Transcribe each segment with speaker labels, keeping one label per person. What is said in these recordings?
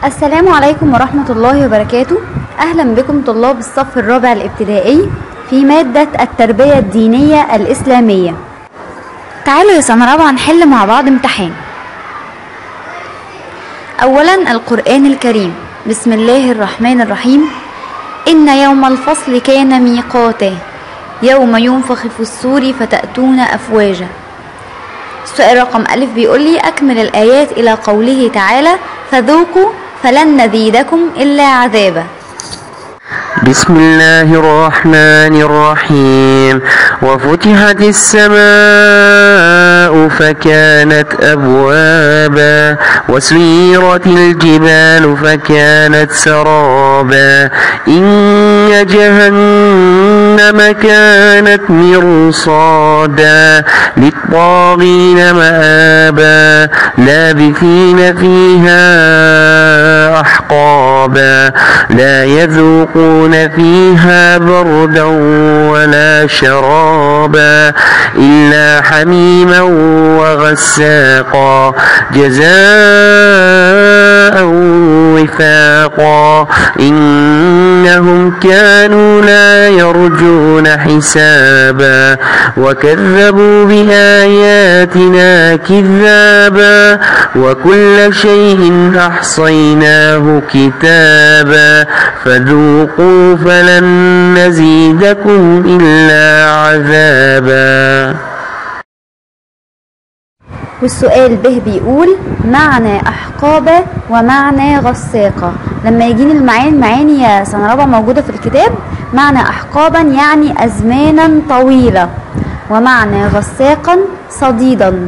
Speaker 1: السلام عليكم ورحمة الله وبركاته أهلا بكم طلاب الصف الرابع الابتدائي في مادة التربية الدينية الإسلامية تعالوا يا سنة رابعة نحل مع بعض امتحان أولا القرآن الكريم بسم الله الرحمن الرحيم إن يوم الفصل كان ميقاتا يوم ينفخ في الصور فتأتون أفواجا السؤال رقم ألف بيقول لي أكمل الآيات إلى قوله تعالى فذوقوا فلن نزيدكم إلا عذابا
Speaker 2: بسم الله الرحمن الرحيم وفتحت السماء فكانت أبوابا وسيرت الجبال فكانت سرابا إن جهنم كانت مرصادا للطاغين مآبا لابثين فيها أحقابا لا يذوقون فيها بردا ولا شرابا إلا حميما وغساقا جزاء وفاقا إنهم كانوا لا يرجون حسابا وكذبوا بآياتنا كذابا وكل شيء أحصيناه كتابا فذوقوا فلن نزيدكم إلا عذابا
Speaker 1: والسؤال به بيقول معنى أحقابة ومعنى غساقة لما يجيني المعاني المعاني يا سنة رابعة موجودة في الكتاب معنى أحقابا يعني أزمانا طويلة ومعنى غساقا صديدا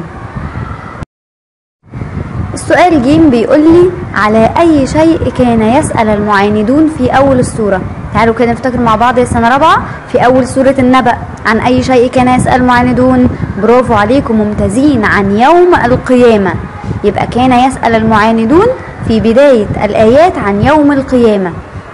Speaker 1: السؤال جيم بيقول لي على أي شيء كان يسأل المعاندون في أول السورة تعالوا كده نفتكر مع بعض يا سنة رابعة في أول سورة النبأ عن أي شيء كان يسأل المعاندون برافو عليكم ممتازين عن يوم القيامة يبقى كان يسأل المعاندون في بداية الآيات عن يوم القيامة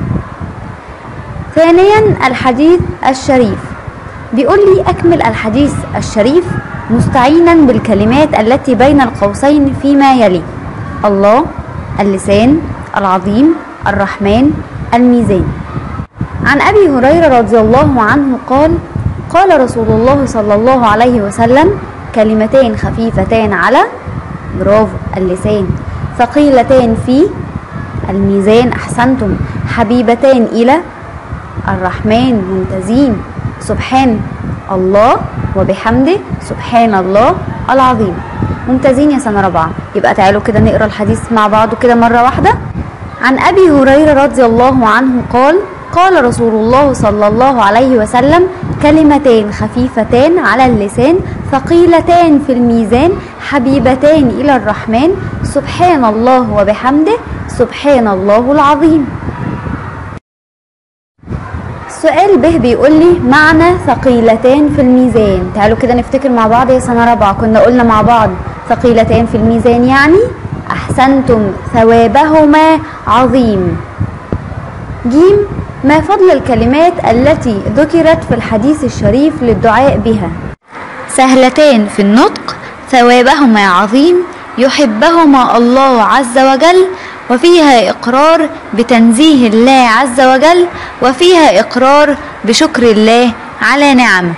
Speaker 1: ثانيا الحديث الشريف بيقول لي أكمل الحديث الشريف مستعينا بالكلمات التي بين القوسين فيما يلي الله اللسان العظيم الرحمن الميزان عن أبي هريرة رضي الله عنه قال قال رسول الله صلى الله عليه وسلم كلمتين خفيفتان على برافو اللسان ثقيلتان في الميزان أحسنتم حبيبتان إلى الرحمن ممتازين سبحان الله وبحمده سبحان الله العظيم ممتازين يا سنة رابعة يبقى تعالوا كده نقرا الحديث مع بعض كده مرة واحدة عن أبي هريرة رضي الله عنه قال قال رسول الله صلى الله عليه وسلم كلمتان خفيفتان على اللسان ثقيلتان في الميزان حبيبتان إلى الرحمن سبحان الله وبحمده سبحان الله العظيم السؤال به بيقول لي معنى ثقيلتان في الميزان تعالوا كده نفتكر مع بعض يا سنة رابعة كنا قلنا مع بعض ثقيلتان في الميزان يعني أحسنتم ثوابهما عظيم جيم ما فضل الكلمات التي ذكرت في الحديث الشريف للدعاء بها سهلتان في النطق ثوابهما عظيم يحبهما الله عز وجل وفيها إقرار بتنزيه الله عز وجل وفيها إقرار بشكر الله على نعمه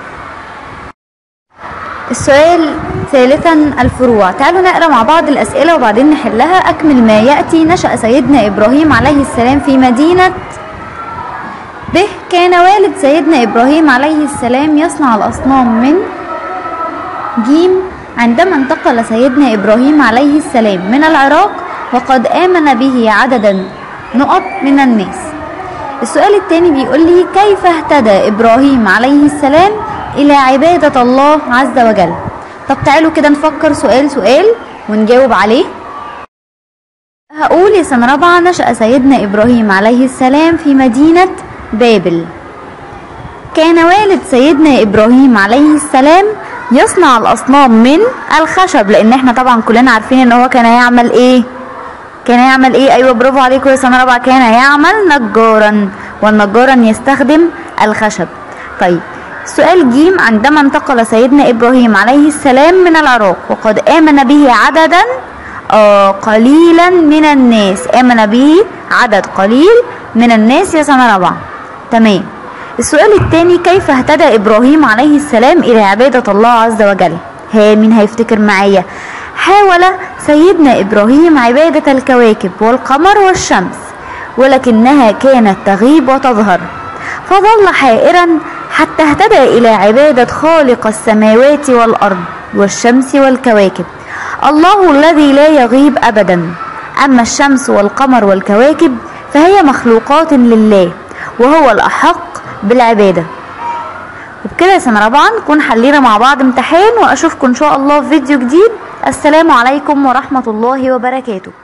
Speaker 1: السؤال ثالثا الفروع تعالوا نقرا مع بعض الأسئلة وبعدين نحلها أكمل ما يأتي نشأ سيدنا إبراهيم عليه السلام في مدينة به كان والد سيدنا إبراهيم عليه السلام يصنع الأصنام من جيم عندما انتقل سيدنا إبراهيم عليه السلام من العراق وقد آمن به عددا نقط من الناس السؤال الثاني بيقول لي كيف اهتدى إبراهيم عليه السلام إلى عبادة الله عز وجل طب تعالوا كده نفكر سؤال سؤال ونجاوب عليه هقول يا سنة رابعة نشأ سيدنا إبراهيم عليه السلام في مدينة بابل كان والد سيدنا إبراهيم عليه السلام يصنع الأصنام من الخشب لأن احنا طبعا كلنا عارفين ان هو كان يعمل ايه كان يعمل ايه ايوه برافو عليكم يا سنة رابعة كان يعمل نجارا والنجارا يستخدم الخشب طيب سؤال جيم عندما انتقل سيدنا إبراهيم عليه السلام من العراق وقد آمن به عددا آه قليلا من الناس آمن به عدد قليل من الناس يا سنة رابعة تمام السؤال الثاني كيف اهتدى إبراهيم عليه السلام إلى عبادة الله عز وجل ها مين هيفتكر معايا حاول سيدنا إبراهيم عبادة الكواكب والقمر والشمس ولكنها كانت تغيب وتظهر فظل حائرا حتى اهتدى إلى عبادة خالق السماوات والأرض والشمس والكواكب الله الذي لا يغيب أبدا أما الشمس والقمر والكواكب فهي مخلوقات لله وهو الأحق بالعبادة وبكده يا سنة رابعة نكون حلينا مع بعض امتحان وأشوفكم إن شاء الله في فيديو جديد السلام عليكم ورحمة الله وبركاته